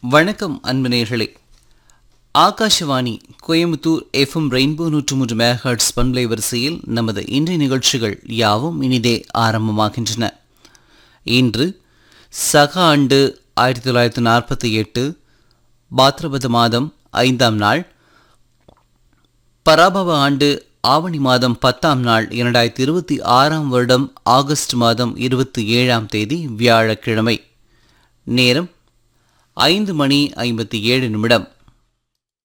வணக்கம் அன்பு நேயர்களே ஆகாஷவாணி கோயம்புத்தூர் எஃப்எம் ரெயின்போ நூற்று மூன்று மேகர்ட்ஸ் பண்பலை வரிசையில் நமது இன்றைய நிகழ்ச்சிகள் யாவும் இனிதே ஆரம்பமாகின்றன இன்று சக ஆண்டு ஆயிரத்தி தொள்ளாயிரத்தி நாற்பத்தி எட்டு பாத்ரபத மாதம் ஐந்தாம் நாள் பராபவ ஆண்டு ஆவணி மாதம் பத்தாம் நாள் இரண்டாயிரத்தி இருபத்தி ஆறாம் வருடம் ஆகஸ்ட் மாதம் இருபத்தி ஏழாம் தேதி வியாழக்கிழமை நேரம் ஐந்து மணி ஐம்பத்தி ஏழு நிமிடம்